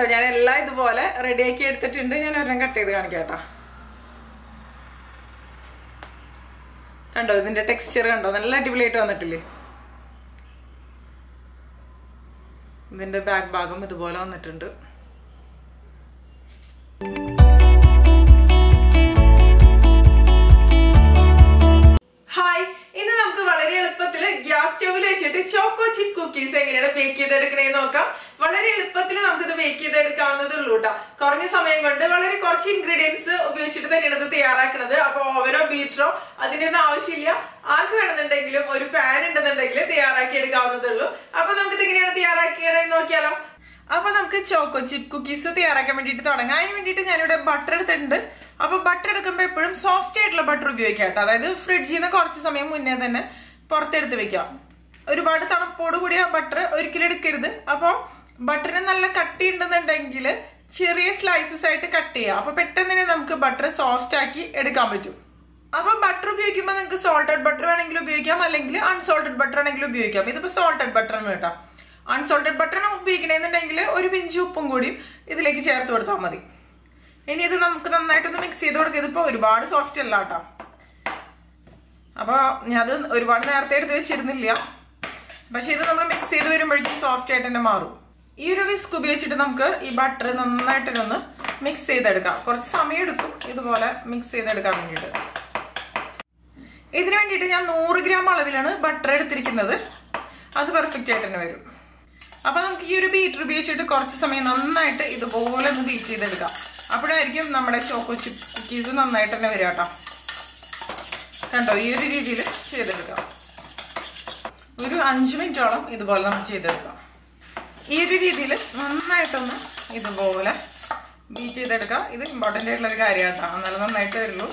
കണ്ടോ ഞാൻ എല്ലാം ഇതുപോലെ റെഡിയാക്കി എടുത്തിട്ടുണ്ട് ഞാൻ ഒരെണ്ണം കട്ട് ചെയ്ത് കാണിക്കാം കേട്ടോ കണ്ടോ ഇതിന്റെ ടെക്സ്ചർ കണ്ടോ നല്ല അടിപൊളിയായിട്ട് വന്നിട്ടില്ലേ ഇതിന്റെ ബാക്ക് ഭാഗം ഇതുപോലെ വന്നിട്ടുണ്ട് ഹായ് ഇന്ന് നമുക്ക് വളരെ എളുപ്പത്തിൽ ഗ്യാസ് സ്റ്റൗവിൽ വെച്ചിട്ട് ചോക്കോ ചിപ്പ് കുക്കീസ് എങ്ങനെയാണ് ബേക്ക് ചെയ്തെടുക്കണേന്ന് നോക്കാം വളരെ എളുപ്പത്തിൽ നമുക്കിത് ബേക്ക് ചെയ്തെടുക്കാവുന്നതേ ഉള്ളൂ കേട്ടോ കുറഞ്ഞ സമയം കൊണ്ട് വളരെ കുറച്ച് ഇൻഗ്രീഡിയൻസ് ഉപയോഗിച്ചിട്ട് തന്നെയാണ് ഇത് തയ്യാറാക്കുന്നത് അപ്പൊ ഓവനോ ബീറ്ററോ അതിന്റെ ഒന്നും ആവശ്യമില്ല ആർക്ക് വേണമെന്നുണ്ടെങ്കിലും ഒരു പാൻ ഉണ്ടെന്നുണ്ടെങ്കിൽ തയ്യാറാക്കി എടുക്കാവുന്നതേ ഉള്ളൂ അപ്പൊ നമുക്കിത് എങ്ങനെയാണ് തയ്യാറാക്കിയതെന്ന് നോക്കിയാലോ അപ്പൊ നമുക്ക് ചോക്കോ ചിപ്പ് കുക്കീസ് തയ്യാറാക്കാൻ വേണ്ടിയിട്ട് തുടങ്ങാം അതിന് വേണ്ടിയിട്ട് ഞാനിവിടെ ബട്ടർ എടുത്തിട്ടുണ്ട് അപ്പൊ ബട്ടർ എടുക്കുമ്പോൾ എപ്പോഴും സോഫ്റ്റ് ആയിട്ടുള്ള ബട്ടർ ഉപയോഗിക്കാം കേട്ടോ അതായത് ഫ്രിഡ്ജിൽ നിന്ന് കുറച്ച് സമയം മുന്നേ തന്നെ പുറത്തെടുത്ത് വെക്കാം ഒരുപാട് തണുപ്പോട് കൂടിയ ബട്ടർ ഒരിക്കലും എടുക്കരുത് അപ്പോൾ ബട്ടറിന് നല്ല കട്ടി ഉണ്ടെന്നുണ്ടെങ്കിൽ ചെറിയ സ്ലൈസസ് ആയിട്ട് കട്ട് ചെയ്യാം അപ്പൊ പെട്ടെന്ന് തന്നെ നമുക്ക് ബട്ടർ സോഫ്റ്റ് ആക്കി എടുക്കാൻ പറ്റും അപ്പൊ ബട്ടർ ഉപയോഗിക്കുമ്പോൾ നിങ്ങൾക്ക് സോൾട്ടഡ് ബട്ടർ വേണമെങ്കിൽ ഉപയോഗിക്കാം അല്ലെങ്കിൽ അൺസോൾട്ടഡ് ബട്ടർ ആണെങ്കിലും ഉപയോഗിക്കാം ഇതിപ്പോ സോൾട്ടഡ് ബട്ടർ ആണ് കേട്ടോ അൺസോൾട്ടഡ് ബട്ടർ ആണ് ഉപയോഗിക്കണമെന്നുണ്ടെങ്കിൽ ഒരു പിഞ്ച് ഉപ്പും കൂടി ഇതിലേക്ക് ചേർത്ത് കൊടുത്താൽ മതി ഇനി ഇത് നമുക്ക് നന്നായിട്ടൊന്ന് മിക്സ് ചെയ്ത് കൊടുക്കുക ഇതിപ്പോ ഒരുപാട് സോഫ്റ്റ് അല്ല കേട്ടോ അപ്പൊ അത് ഒരുപാട് നേരത്തെ എടുത്ത് വെച്ചിരുന്നില്ല പക്ഷെ ഇത് നമ്മൾ മിക്സ് ചെയ്ത് വരുമ്പോഴേക്കും സോഫ്റ്റ് ആയിട്ട് തന്നെ മാറും ഈ ഒരു വിസ്ക് ഉപയോഗിച്ചിട്ട് നമുക്ക് ഈ ബട്ടർ നന്നായിട്ടൊന്ന് മിക്സ് ചെയ്തെടുക്കാം കുറച്ച് സമയം എടുക്കും ഇതുപോലെ മിക്സ് ചെയ്തെടുക്കാൻ വേണ്ടിയിട്ട് ഇതിനു വേണ്ടിയിട്ട് ഞാൻ നൂറ് ഗ്രാം അളവിലാണ് ബട്ടർ എടുത്തിരിക്കുന്നത് അത് പെർഫെക്റ്റ് ആയിട്ട് തന്നെ വരും അപ്പൊ നമുക്ക് ഈ ഒരു ബീറ്റർ ഉപയോഗിച്ചിട്ട് കുറച്ച് സമയം നന്നായിട്ട് ഇതുപോലെ ഒന്ന് ബീറ്റ് ചെയ്തെടുക്കാം അപ്പോഴായിരിക്കും നമ്മുടെ ചോക്കോ ചിപ്പ് കുക്കീസ് നന്നായിട്ട് തന്നെ വരിക കേട്ടോ കണ്ടോ ഈ ഒരു രീതിയിൽ ചെയ്തെടുക്കാം ഒരു അഞ്ച് മിനിറ്റോളം ഇതുപോലെ നമുക്ക് ചെയ്തെടുക്കാം ഈ ഒരു രീതിയിൽ നന്നായിട്ടൊന്ന് ഇതുപോലെ ബീറ്റ് ചെയ്തെടുക്കാം ഇത് ഇമ്പോർട്ടൻ്റ് ആയിട്ടുള്ള ഒരു കാര്യമാണ് കേട്ടോ എന്നാലും നന്നായിട്ട് വരുള്ളൂ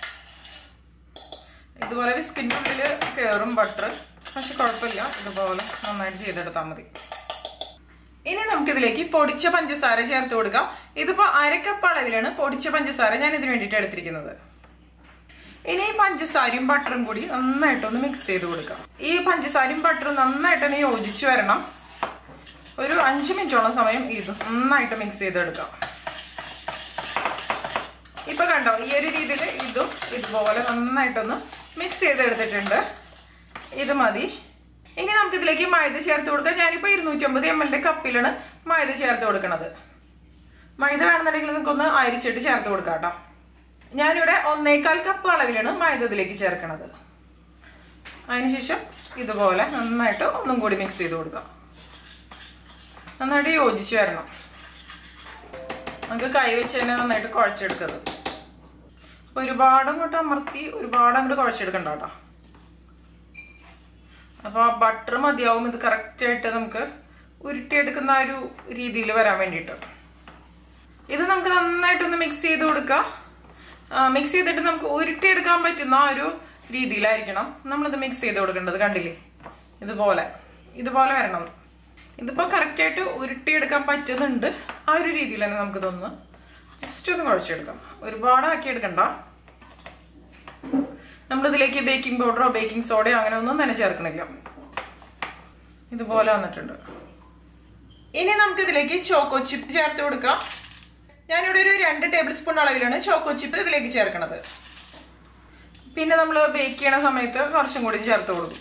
ഇതുപോലെ ബിസ്കിൻ്റെ ഉള്ളിൽ കയറും ബട്ടർ പക്ഷെ കുഴപ്പമില്ല ഇതുപോലെ നന്നായിട്ട് ചെയ്തെടുത്താൽ മതി ഇനി നമുക്കിതിലേക്ക് പൊടിച്ച പഞ്ചസാര ചേർത്ത് കൊടുക്കാം ഇതിപ്പോ അരക്കപ്പ് അളവിലാണ് പൊടിച്ച പഞ്ചസാര ഞാൻ ഇതിന് വേണ്ടിയിട്ട് എടുത്തിരിക്കുന്നത് ഇനി ഈ പഞ്ചസാരയും ബട്ടറും കൂടി നന്നായിട്ടൊന്ന് മിക്സ് ചെയ്ത് കൊടുക്കാം ഈ പഞ്ചസാരയും ബട്ടറും നന്നായിട്ടൊന്ന് യോജിച്ച് വരണം ഒരു അഞ്ച് മിനിറ്റോളം സമയം ഇത് നന്നായിട്ട് മിക്സ് ചെയ്തെടുക്കാം ഇപ്പൊ കണ്ടോ ഈ ഒരു രീതിയിൽ ഇതും ഇതുപോലെ നന്നായിട്ടൊന്ന് മിക്സ് ചെയ്തെടുത്തിട്ടുണ്ട് ഇത് മതി ഇനി നമുക്ക് ഇതിലേക്ക് മൈദ ചേർത്ത് കൊടുക്കാം ഞാനിപ്പോ ഇരുന്നൂറ്റമ്പത് എം എല്ലിന്റെ കപ്പിലാണ് മൈദ ചേർത്ത് കൊടുക്കുന്നത് മൈദ വേണമെന്നുണ്ടെങ്കിൽ നിങ്ങൾക്കൊന്ന് അരിച്ചിട്ട് ചേർത്ത് കൊടുക്കാം കേട്ടോ ഞാനിവിടെ ഒന്നേകാൽ കപ്പ് അളവിലാണ് മൈദ ഇതിലേക്ക് ചേർക്കണത് അതിനുശേഷം ഇതുപോലെ നന്നായിട്ട് ഒന്നും കൂടി മിക്സ് ചെയ്ത് കൊടുക്കാം നന്നായിട്ട് യോജിച്ച് വരണം നമുക്ക് കൈ വെച്ച് തന്നെ നന്നായിട്ട് കുഴച്ചെടുക്കുന്നത് അപ്പൊ ഒരുപാട് അങ്ങോട്ട് അമർത്തി ഒരുപാട് അങ്ങോട്ട് കുഴച്ചെടുക്കണ്ട കേട്ടോ അപ്പൊ ആ ബട്ടർ മതിയാവും ഇത് കറക്റ്റ് ആയിട്ട് നമുക്ക് ഉരുട്ടിയെടുക്കുന്ന ആ ഒരു രീതിയിൽ വരാൻ വേണ്ടിയിട്ട് ഇത് നമുക്ക് നന്നായിട്ടൊന്ന് മിക്സ് ചെയ്ത് കൊടുക്കാം മിക്സ് ചെയ്തിട്ട് നമുക്ക് ഉരുട്ടിയെടുക്കാൻ പറ്റുന്ന ആ ഒരു രീതിയിലായിരിക്കണം നമ്മളിത് മിക്സ് ചെയ്ത് കൊടുക്കേണ്ടത് കണ്ടില്ലേ ഇതുപോലെ ഇതുപോലെ വരണം ഇതിപ്പോ കറക്റ്റ് ആയിട്ട് ഉരുട്ടിയെടുക്കാൻ പറ്റുന്നുണ്ട് ആ ഒരു രീതിയിൽ തന്നെ നമുക്ക് ഇതൊന്ന് ജസ്റ്റ് ഒന്ന് കുഴച്ചെടുക്കാം ഒരുപാട് ആക്കി എടുക്കണ്ട നമ്മളിതിലേക്ക് ബേക്കിംഗ് പൗഡറോ ബേക്കിംഗ് സോഡയോ അങ്ങനെ ഒന്നും തന്നെ ചേർക്കണില്ല ഇതുപോലെ വന്നിട്ടുണ്ട് ഇനി നമുക്ക് ഇതിലേക്ക് ചോക്കോ ചിപ്പ് ചേർത്ത് കൊടുക്കാം ഞാനിവിടെ ഒരു രണ്ട് ടേബിൾ സ്പൂൺ അളവിലാണ് ചോക്കോ ചിപ്പ് ഇതിലേക്ക് ചേർക്കണത് പിന്നെ നമ്മൾ ബേക്ക് ചെയ്യണ സമയത്ത് കുറച്ചും കൂടി ചേർത്ത് കൊടുക്കും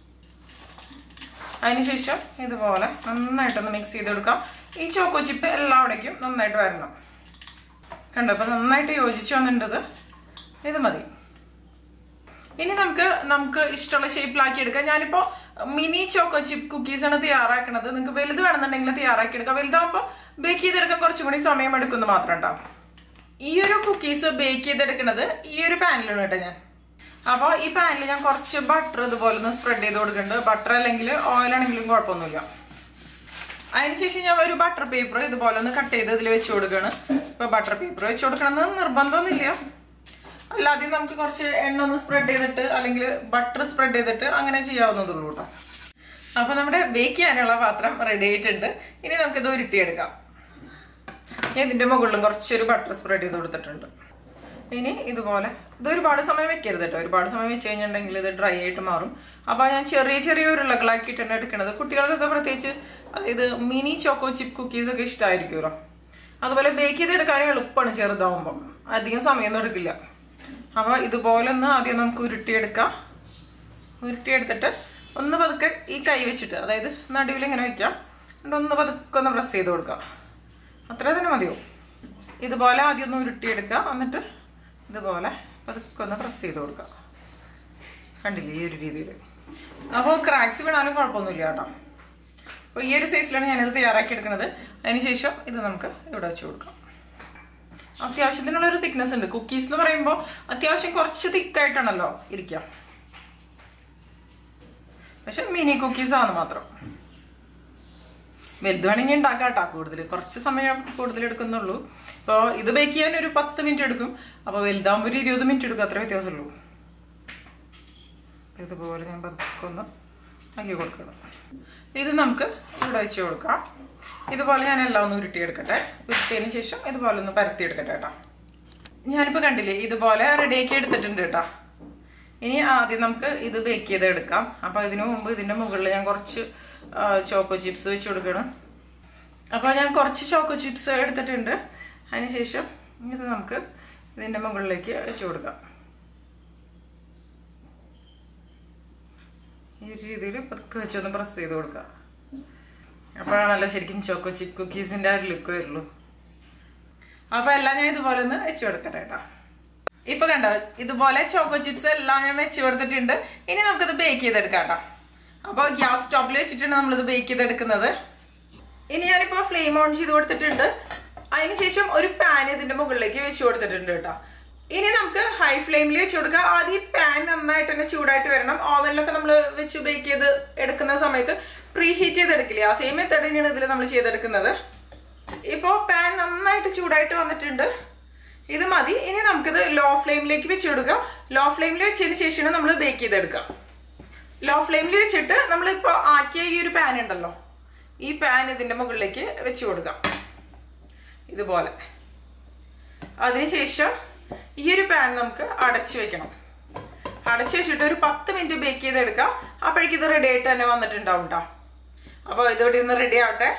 അതിനുശേഷം ഇതുപോലെ നന്നായിട്ടൊന്ന് മിക്സ് ചെയ്ത് കൊടുക്കാം ഈ ചോക്കോ ചിപ്പ് എല്ലാവിടേക്കും നന്നായിട്ട് വരണം കണ്ടോ അപ്പൊ നന്നായിട്ട് യോജിച്ച് വന്നിട്ടത് ഇത് മതി ഇനി നമുക്ക് നമുക്ക് ഇഷ്ടമുള്ള ഷേപ്പിലാക്കി എടുക്കാം ഞാനിപ്പോ മിനി ചോക്കോ ചിപ്പ് കുക്കീസ് ആണ് തയ്യാറാക്കണത് നിങ്ങൾക്ക് വലുത് വേണമെന്നുണ്ടെങ്കിൽ തയ്യാറാക്കി എടുക്കാം വലുതാകുമ്പോൾ ബേക്ക് ചെയ്തെടുക്കാൻ കുറച്ചും കൂടി സമയം എടുക്കുന്നു മാത്രം കേട്ടോ ഈ ഒരു കുക്കീസ് ബേക്ക് ചെയ്തെടുക്കുന്നത് ഈ ഒരു പാനിലാണ് കേട്ടോ ഞാൻ അപ്പോൾ ഈ പാനിൽ ഞാൻ കുറച്ച് ബട്ടർ ഇതുപോലെ ഒന്ന് സ്പ്രെഡ് ചെയ്ത് കൊടുക്കുന്നുണ്ട് ബട്ടർ അല്ലെങ്കിൽ ഓയിൽ ആണെങ്കിലും കുഴപ്പമൊന്നുമില്ല അതിനുശേഷം ഞാൻ ഒരു ബട്ടർ പേപ്പർ ഇതുപോലെ ഒന്ന് കട്ട് ചെയ്ത് ഇതിൽ വെച്ച് കൊടുക്കുകയാണ് ഇപ്പൊ ബട്ടർ പേപ്പർ വെച്ച് കൊടുക്കണമെന്ന് നിർബന്ധമൊന്നുമില്ല അല്ലാതെ നമുക്ക് കുറച്ച് എണ്ണ ഒന്ന് സ്പ്രെഡ് ചെയ്തിട്ട് അല്ലെങ്കിൽ ബട്ടർ സ്പ്രെഡ് ചെയ്തിട്ട് അങ്ങനെ ചെയ്യാവുന്നതുള്ളൂ കേട്ടോ അപ്പൊ നമ്മുടെ ബേക്ക് ചെയ്യാനുള്ള പാത്രം റെഡി ആയിട്ടുണ്ട് ഇനി നമുക്കിത് ഉരുട്ടിയെടുക്കാം ഞാൻ ഇതിന്റെ മുകളിലും കുറച്ചൊരു ബട്ടർ സ്പ്രെഡ് ചെയ്ത് കൊടുത്തിട്ടുണ്ട് ഇനി ഇതുപോലെ ഇത് ഒരുപാട് സമയം വെക്കരുത് കേട്ടോ ഒരുപാട് സമയം വെച്ച് കഴിഞ്ഞിട്ടുണ്ടെങ്കിൽ ഇത് ഡ്രൈ ആയിട്ട് മാറും അപ്പൊ ഞാൻ ചെറിയ ചെറിയ ഉരുളകളാക്കിയിട്ടാണ് എടുക്കുന്നത് കുട്ടികൾക്കൊക്കെ പ്രത്യേകിച്ച് അതായത് മിനി ചോക്കോ ചിപ്പ് കുക്കീസ് ഒക്കെ ഇഷ്ടമായിരിക്കുമല്ലോ അതുപോലെ ബേക്ക് ചെയ്തെടുക്കാനും എളുപ്പമാണ് ചെറുതാവുമ്പോൾ അധികം സമയമൊന്നും എടുക്കില്ല അപ്പൊ ഇതുപോലെ ഒന്ന് ആദ്യം നമുക്ക് ഉരുട്ടിയെടുക്കാം ഉരുട്ടിയെടുത്തിട്ട് ഒന്ന് പതുക്കെ ഈ കൈ വെച്ചിട്ട് അതായത് നടുവിൽ ഇങ്ങനെ വെക്കാം എന്നിട്ട് ഒന്ന് പതുക്കെ ഒന്ന് പ്രസ് ചെയ്ത് കൊടുക്കാം അത്ര തന്നെ മതിയോ ഇതുപോലെ ആദ്യം ഒന്ന് ഉരുട്ടിയെടുക്കുക എന്നിട്ട് ഇതുപോലെ പതുക്കെ ഒന്ന് പ്രസ് ചെയ്ത് കൊടുക്കുക കണ്ടില്ലേ ഈ ഒരു രീതിയിൽ അപ്പോൾ ക്രാക്സ് വീണാലും കുഴപ്പമൊന്നുമില്ല കേട്ടോ അപ്പോൾ ഈ ഒരു സൈസിലാണ് ഞാനിത് തയ്യാറാക്കി എടുക്കുന്നത് അതിനുശേഷം ഇത് നമുക്ക് ഇവിടെ വെച്ച് കൊടുക്കാം അത്യാവശ്യത്തിനുള്ള ഒരു തിക്നെസ് ഉണ്ട് കുക്കീസ് എന്ന് പറയുമ്പോൾ അത്യാവശ്യം കുറച്ച് തിക്കായിട്ടാണല്ലോ ഇരിക്കുക പക്ഷെ മിനി കുക്കീസ് ആണ് മാത്രം വലുത് വേണമെങ്കിൽ ഉണ്ടാക്കാം കേട്ടോ കൂടുതൽ കുറച്ച് സമയം കൂടുതൽ എടുക്കുന്നുള്ളൂ ഇപ്പോൾ ഇത് ബേക്ക് ചെയ്യാൻ ഒരു പത്ത് മിനിറ്റ് എടുക്കും അപ്പോൾ വലുതാകുമ്പോൾ ഒരു ഇരുപത് മിനിറ്റ് എടുക്കും അത്ര വ്യത്യാസമുള്ളൂ ഇതുപോലെ ഞാൻ പതുക്കെ ഒന്ന് ആക്കി കൊടുക്കണം ഇത് നമുക്ക് ഇവിടെ വെച്ച് കൊടുക്കാം ഇതുപോലെ ഞാൻ എല്ലാം ഒന്ന് ഉരുട്ടിയെടുക്കട്ടെ ഉരുട്ടിയതിന് ശേഷം ഇതുപോലെ ഒന്ന് പരത്തിയെടുക്കട്ടെ കേട്ടോ ഞാനിപ്പോൾ കണ്ടില്ലേ ഇതുപോലെ റെഡിയാക്കി എടുത്തിട്ടുണ്ട് കേട്ടോ ഇനി ആദ്യം നമുക്ക് ഇത് ബേക്ക് ചെയ്ത് എടുക്കാം അപ്പോൾ ഇതിനു മുമ്പ് ഇതിന്റെ മുകളിൽ ഞാൻ കുറച്ച് ചോക്കോ ചിപ്സ് വെച്ച് കൊടുക്കണം അപ്പോൾ ഞാൻ കുറച്ച് ചോക്കോ ചിപ്സ് എടുത്തിട്ടുണ്ട് അതിനുശേഷം ഇത് നമുക്ക് ഇതിന്റെ മുകളിലേക്ക് വെച്ച് കൊടുക്കാം ഈ ഒരു രീതിയിൽ പതുക്കെ വെച്ചൊന്ന് പ്രസ് ചെയ്ത് കൊടുക്കാം അപ്പോഴാണല്ലോ ശരിക്കും ചോക്കോ ചിപ്പ് കുക്കീസിന്റെ ആ ഒരു ലുക്ക് വരുള്ളൂ അപ്പൊ എല്ലാം ഞാൻ ഇതുപോലെ ഒന്ന് വെച്ച് കൊടുക്കട്ടെ കേട്ടോ ഇപ്പൊ കണ്ടോ ഇതുപോലെ ചോക്കോ ചിപ്സ് എല്ലാം ഞാൻ വെച്ച് കൊടുത്തിട്ടുണ്ട് ഇനി നമുക്കിത് ബേക്ക് ചെയ്തെടുക്കാം കേട്ടോ അപ്പൊ ഗ്യാസ് സ്റ്റോപ്പിൽ വെച്ചിട്ടാണ് നമ്മളിത് ബേക്ക് ചെയ്തെടുക്കുന്നത് ഇനി ഞാനിപ്പോ ഫ്ലെയിം ഓൺ ചെയ്ത് കൊടുത്തിട്ടുണ്ട് അതിനുശേഷം ഒരു പാൻ ഇതിന്റെ മുകളിലേക്ക് വെച്ച് കൊടുത്തിട്ടുണ്ട് കേട്ടോ ഇനി നമുക്ക് ഹൈ ഫ്ലെയിമിൽ വെച്ച് കൊടുക്കാം ആദ്യം പാൻ നന്നായിട്ട് തന്നെ ചൂടായിട്ട് വരണം ഓവനിലൊക്കെ നമ്മൾ വെച്ച് ബേക്ക് ചെയ്ത് എടുക്കുന്ന സമയത്ത് പ്രീ ഹീറ്റ് ചെയ്തെടുക്കില്ലേ ആ സെയിം മെത്തേഡ് തന്നെയാണ് ഇതിൽ നമ്മൾ ചെയ്തെടുക്കുന്നത് ഇപ്പോ പാൻ നന്നായിട്ട് ചൂടായിട്ട് വന്നിട്ടുണ്ട് ഇത് മതി ഇനി നമുക്കിത് ലോ ഫ്ലെയിമിലേക്ക് വെച്ച് കൊടുക്കാം ലോ ഫ്ലെയിമിൽ വെച്ചതിന് ശേഷമാണ് നമ്മൾ ബേക്ക് ചെയ്തെടുക്കുക ലോ ഫ്ലെയിമിൽ വെച്ചിട്ട് നമ്മളിപ്പോ ആക്കിയ ഈ ഒരു പാൻ ഉണ്ടല്ലോ ഈ പാൻ ഇതിന്റെ മുകളിലേക്ക് വെച്ച് കൊടുക്കാം ഇതുപോലെ അതിനുശേഷം ഈ ഒരു പാൻ നമുക്ക് അടച്ചു വെക്കണം അടച്ചു വെച്ചിട്ട് ഒരു പത്ത് മിനിറ്റ് ബേക്ക് ചെയ്തെടുക്കാം അപ്പോഴേക്കും ഇത് റെഡി ആയിട്ട് തന്നെ വന്നിട്ടുണ്ടാവും കേട്ടോ അപ്പോൾ ഇതോടെ ഇന്ന് റെഡി ആവട്ടെ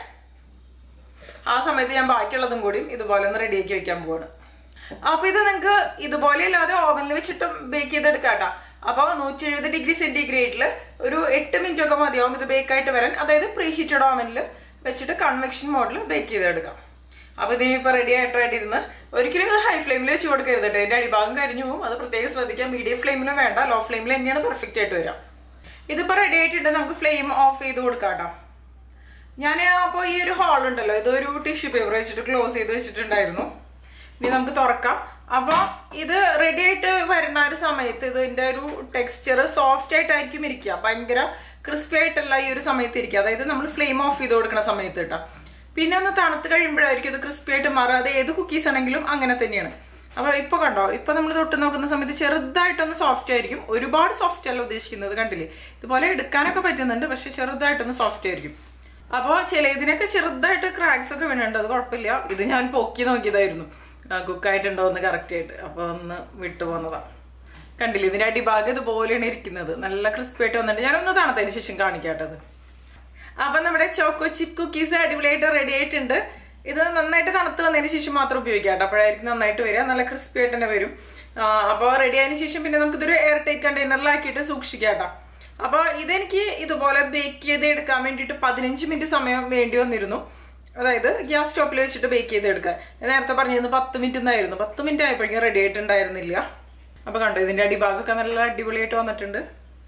ആ സമയത്ത് ഞാൻ ബാക്കിയുള്ളതും കൂടിയും ഇതുപോലെ ഒന്ന് റെഡിയാക്കി വെക്കാൻ പോവാണ് അപ്പൊ ഇത് നിങ്ങൾക്ക് ഇതുപോലെ അല്ലാതെ ഓവനിൽ വെച്ചിട്ടും ബേക്ക് ചെയ്തെടുക്കാം കേട്ടോ അപ്പൊ നൂറ്റി എഴുപത് ഡിഗ്രി സെന്റിഗ്രേഡിൽ ഒരു എട്ട് മിനിറ്റ് ഒക്കെ മതിയാവും ഇത് ബേക്ക് ആയിട്ട് വരാൻ അതായത് പ്രീ ഹീറ്റഡ് ഓവനിൽ വെച്ചിട്ട് കൺവെക്ഷൻ മോഡിൽ ബേക്ക് ചെയ്തെടുക്കാം അപ്പൊ ഇതിനിപ്പോ റെഡി ആയിട്ട് റെഡി ഇരുന്ന് ഒരിക്കലും ഇത് ഹൈ ഫ്ലെയിമിൽ വെച്ച് കൊടുക്കരുത് കേട്ടോ ഇതിന്റെ അടിഭാഗം കരിഞ്ഞു പോകും അത് പ്രത്യേകം ശ്രദ്ധിക്കാം മീഡിയം ഫ്ലെയിമിലും വേണ്ട ലോ ഫ്ലെയിമിൽ തന്നെയാണ് പെർഫെക്റ്റ് ആയിട്ട് വരാം ഇതിപ്പോ റെഡി ആയിട്ടുണ്ട് നമുക്ക് ഫ്ലെയിം ഓഫ് ചെയ്ത് കൊടുക്കാം കേട്ടോ ഞാൻ അപ്പോൾ ഈ ഒരു ഹോൾ ഉണ്ടല്ലോ ഇതൊരു ടിഷ്യൂ പേപ്പർ വെച്ചിട്ട് ക്ലോസ് ചെയ്ത് വെച്ചിട്ടുണ്ടായിരുന്നു ഇനി നമുക്ക് തുറക്കാം അപ്പൊ ഇത് റെഡി ആയിട്ട് വരുന്ന ഒരു സമയത്ത് ഇതിന്റെ ഒരു ടെക്സ്ചർ സോഫ്റ്റ് ആയിട്ടായിരിക്കും ഇരിക്കുക ഭയങ്കര ക്രിസ്പി ആയിട്ടല്ല ഈ ഒരു സമയത്ത് ഇരിക്കുക അതായത് നമ്മൾ ഫ്ലെയിം ഓഫ് ചെയ്ത് കൊടുക്കുന്ന സമയത്ത് കേട്ടോ പിന്നെ ഒന്ന് തണുത്ത് കഴിയുമ്പോഴായിരിക്കും ഇത് ക്രിസ്പി ആയിട്ട് മാറുക അത് ഏത് കുക്കീസ് ആണെങ്കിലും അങ്ങനെ തന്നെയാണ് അപ്പൊ ഇപ്പൊ കണ്ടോ ഇപ്പൊ നമ്മൾ തൊട്ട് നോക്കുന്ന സമയത്ത് ചെറുതായിട്ടൊന്ന് സോഫ്റ്റ് ആയിരിക്കും ഒരുപാട് സോഫ്റ്റ് അല്ല ഉദ്ദേശിക്കുന്നത് കണ്ടില്ലേ ഇതുപോലെ എടുക്കാനൊക്കെ പറ്റുന്നുണ്ട് പക്ഷെ ചെറുതായിട്ടൊന്ന് സോഫ്റ്റ് ആയിരിക്കും അപ്പൊ ചില ഇതിനൊക്കെ ചെറുതായിട്ട് ക്രാക്സ് ഒക്കെ വീണുണ്ട് അത് കുഴപ്പമില്ല ഇത് ഞാൻ പൊക്കി നോക്കിയതായിരുന്നു കുക്കായിട്ടുണ്ടോ എന്ന് കറക്റ്റ് ആയിട്ട് അപ്പൊ ഒന്ന് വിട്ടു പോന്നതാ കണ്ടില്ലേ ഇതിന്റെ അടിഭാഗം ഇതുപോലെയാണ് ഇരിക്കുന്നത് നല്ല ക്രിസ്പി ആയിട്ട് വന്നിട്ട് ഞാനൊന്ന് തണുത്തതിന് ശേഷം കാണിക്കാട്ടത് അപ്പൊ നമ്മുടെ ചോക്കോ ചിപ്പ് കുക്കീസ് അടിപൊളിയായിട്ട് റെഡി ആയിട്ടുണ്ട് ഇത് നന്നായിട്ട് തണുത്ത് വന്നതിന് ശേഷം മാത്രം ഉപയോഗിക്കാം കേട്ടോ അപ്പോഴായിരിക്കും നന്നായിട്ട് വരിക നല്ല ക്രിസ്പി ആയിട്ട് തന്നെ വരും അപ്പോൾ റെഡി ആയതിനു ശേഷം പിന്നെ നമുക്ക് ഇതൊരു എയർ ടൈറ്റ് കണ്ടെയ്നറിലാക്കിയിട്ട് സൂക്ഷിക്കാം കേട്ടോ അപ്പൊ ഇതെനിക്ക് ഇതുപോലെ ബേക്ക് ചെയ്ത് എടുക്കാൻ വേണ്ടിയിട്ട് പതിനഞ്ച് മിനിറ്റ് സമയം വേണ്ടി വന്നിരുന്നു അതായത് ഗ്യാസ് സ്റ്റോപ്പിൽ വെച്ചിട്ട് ബേക്ക് ചെയ്ത് എടുക്കാൻ ഞാൻ നേരത്തെ പറഞ്ഞിരുന്നു പത്ത് മിനിറ്റ് എന്നായിരുന്നു പത്ത് മിനിറ്റ് ആയപ്പോഴേക്കും റെഡി ആയിട്ടുണ്ടായിരുന്നില്ല അപ്പൊ കണ്ടോ ഇതിന്റെ അടിഭാഗമൊക്കെ നല്ല അടിപൊളിയായിട്ട് വന്നിട്ടുണ്ട്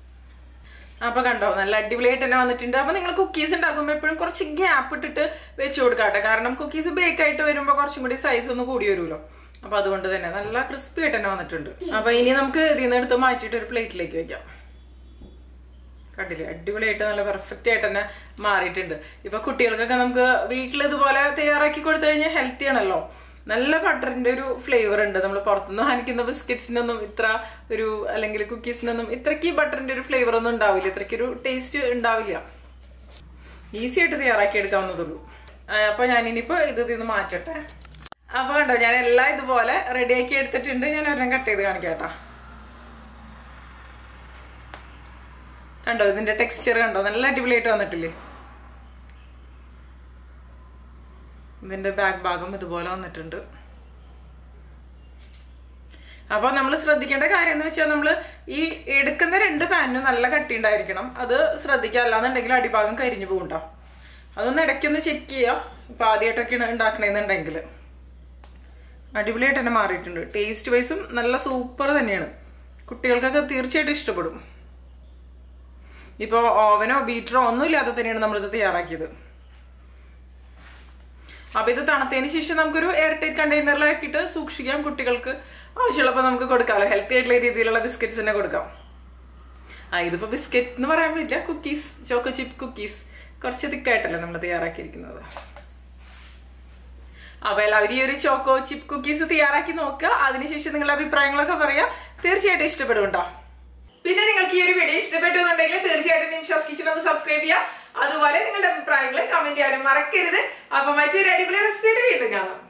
അപ്പൊ കണ്ടോ നല്ല അടിപൊളിയായിട്ട് തന്നെ വന്നിട്ടുണ്ട് അപ്പൊ നിങ്ങൾ കുക്കീസ് ഉണ്ടാക്കുമ്പോൾ എപ്പോഴും കുറച്ച് ഗ്യാപ്പ് ഇട്ടിട്ട് വെച്ച് കൊടുക്കാട്ടെ കാരണം കുക്കീസ് ബേക്ക് ആയിട്ട് വരുമ്പോൾ കുറച്ചും കൂടി സൈസ് ഒന്ന് കൂടി വരുമല്ലോ അപ്പൊ അതുകൊണ്ട് തന്നെ നല്ല ക്രിസ്പി ആയിട്ട് തന്നെ വന്നിട്ടുണ്ട് അപ്പൊ ഇനി നമുക്ക് ഇതിൽ നിന്ന് എടുത്ത് മാറ്റിയിട്ട് ഒരു പ്ലേറ്റിലേക്ക് വെക്കാം കണ്ടില്ലേ അടിപൊളിയായിട്ട് നല്ല പെർഫെക്റ്റ് ആയിട്ട് തന്നെ മാറിയിട്ടുണ്ട് ഇപ്പൊ കുട്ടികൾക്കൊക്കെ നമുക്ക് വീട്ടിൽ ഇതുപോലെ തയ്യാറാക്കി കൊടുത്തു കഴിഞ്ഞാൽ ഹെൽത്തി ആണല്ലോ നല്ല ബട്ടറിന്റെ ഒരു ഫ്ലേവർ ഉണ്ട് നമ്മൾ പുറത്തുനിന്ന് വാങ്ങിക്കുന്ന ബിസ്ക്കറ്റ്സിനൊന്നും ഇത്ര ഒരു അല്ലെങ്കിൽ കുക്കീസിനൊന്നും ഇത്രയ്ക്ക് ബട്ടറിന്റെ ഒരു ഫ്ലേവർ ഒന്നും ഉണ്ടാവില്ല ഇത്രയ്ക്ക് ഒരു ടേസ്റ്റ് ഉണ്ടാവില്ല ഈസി ആയിട്ട് തയ്യാറാക്കി എടുക്കാവുന്നതുള്ളൂ അപ്പൊ ഞാൻ ഇനിയിപ്പോ ഇത് ഇതിന്ന് മാറ്റട്ടെ അപ്പൊ കണ്ടോ ഞാൻ എല്ലാം ഇതുപോലെ റെഡിയാക്കി എടുത്തിട്ടുണ്ട് ഞാൻ ഒരെണ്ണം കട്ട് ചെയ്ത് കാണിക്കാം കേട്ടോ കണ്ടോ ഇതിന്റെ ടെക്സ്ചർ കണ്ടോ നല്ല അടിപൊളിയായിട്ട് വന്നിട്ടില്ലേ ഇതിന്റെ ബാക്ക് ഭാഗം ഇതുപോലെ വന്നിട്ടുണ്ട് അപ്പൊ നമ്മൾ ശ്രദ്ധിക്കേണ്ട കാര്യം എന്ന് വെച്ചാൽ നമ്മൾ ഈ എടുക്കുന്ന രണ്ട് പാനും നല്ല കട്ടി ഉണ്ടായിരിക്കണം അത് ശ്രദ്ധിക്കുക അല്ലാന്നുണ്ടെങ്കിൽ അടിഭാഗം കരിഞ്ഞു പോകുണ്ടോ അതൊന്ന് ഇടയ്ക്കൊന്ന് ചെക്ക് ചെയ്യുക ഇപ്പൊ ആദ്യമായിട്ടൊക്കെ ഉണ്ടാക്കണേന്നുണ്ടെങ്കിൽ അടിപൊളിയായിട്ട് തന്നെ മാറിയിട്ടുണ്ട് ടേസ്റ്റ് വൈസും നല്ല സൂപ്പർ തന്നെയാണ് കുട്ടികൾക്കൊക്കെ തീർച്ചയായിട്ടും ഇഷ്ടപ്പെടും ഇപ്പോൾ ഓവനോ ബീറ്ററോ ഒന്നും ഇല്ലാതെ തന്നെയാണ് നമ്മളിത് തയ്യാറാക്കിയത് അപ്പൊ ഇത് തണുത്തതിന് ശേഷം നമുക്കൊരു എയർ ടൈറ്റ് കണ്ടെയ്നറിലാക്കിയിട്ട് സൂക്ഷിക്കാം കുട്ടികൾക്ക് ആവശ്യമുള്ളപ്പോൾ നമുക്ക് കൊടുക്കാമല്ലോ ഹെൽത്തി ആയിട്ടുള്ള രീതിയിലുള്ള ബിസ്ക്കറ്റ്സ് തന്നെ കൊടുക്കാം ആ ഇതിപ്പോ ബിസ്ക്കറ്റ് എന്ന് പറയാൻ പറ്റില്ല കുക്കീസ് ചോക്കോ ചിപ്പ് കുക്കീസ് കുറച്ച് തിക്കായിട്ടല്ലേ നമ്മൾ തയ്യാറാക്കിയിരിക്കുന്നത് അപ്പൊ എല്ലാവരും ഈ ഒരു ചോക്കോ ചിപ്പ് കുക്കീസ് തയ്യാറാക്കി നോക്കുക അതിനുശേഷം നിങ്ങളുടെ അഭിപ്രായങ്ങളൊക്കെ പറയാ തീർച്ചയായിട്ടും ഇഷ്ടപ്പെടും കേട്ടോ പിന്നെ നിങ്ങൾക്ക് ഈ ഒരു വീഡിയോ ഇഷ്ടപ്പെട്ടു എന്നുണ്ടെങ്കിൽ തീർച്ചയായിട്ടും നിമിഷാസ് കിച്ചൺ ഒന്ന് സബ്സ്ക്രൈബ് ചെയ്യുക അതുപോലെ നിങ്ങളുടെ അഭിപ്രായങ്ങൾ കമന്റ് ചെയ്യാനും മറക്കരുത് അപ്പൊ മറ്റൊരു അടിപൊളി റെസിപ്പിയായിട്ട് വീണ്ടും കാണാം